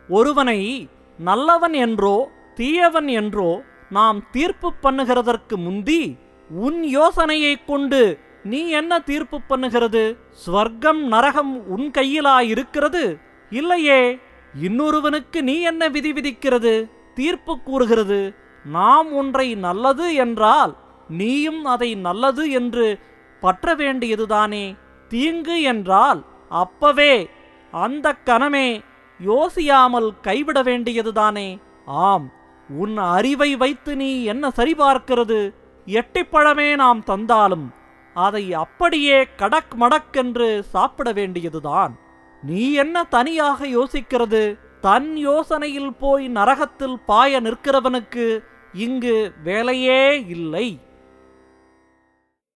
ஒருவனை நல்லவன் என்றோ தீயவன் என்றோ நாம் தீர்ப்பு பண்ணுகிறதற்கு முந்தி உன் யோசனையைக் கொண்டு நீ என்ன தீர்ப்பு பண்ணுகிறது ஸ்வர்க்கம் நரகம் உன் கையிலா இருக்கிறது இல்லையே இன்னொருவனுக்கு நீ என்ன விதி விதிக்கிறது தீர்ப்பு கூறுகிறது நாம் ஒன்றை நல்லது என்றால் நீயும் அதை நல்லது என்று பற்ற வேண்டியதுதானே தீங்கு என்றால் அப்பவே அந்த கணமே யோசியாமல் கைவிட வேண்டியதுதானே ஆம் உன் அறிவை வைத்து நீ என்ன சரிபார்க்கிறது எட்டிப்பழமே நாம் தந்தாலும் அதை அப்படியே கடக் மடக்கென்று சாப்பிட வேண்டியதுதான் நீ என்ன தனியாக யோசிக்கிறது தன் யோசனையில் போய் நரகத்தில் பாய நிற்கிறவனுக்கு இங்கு வேலையே இல்லை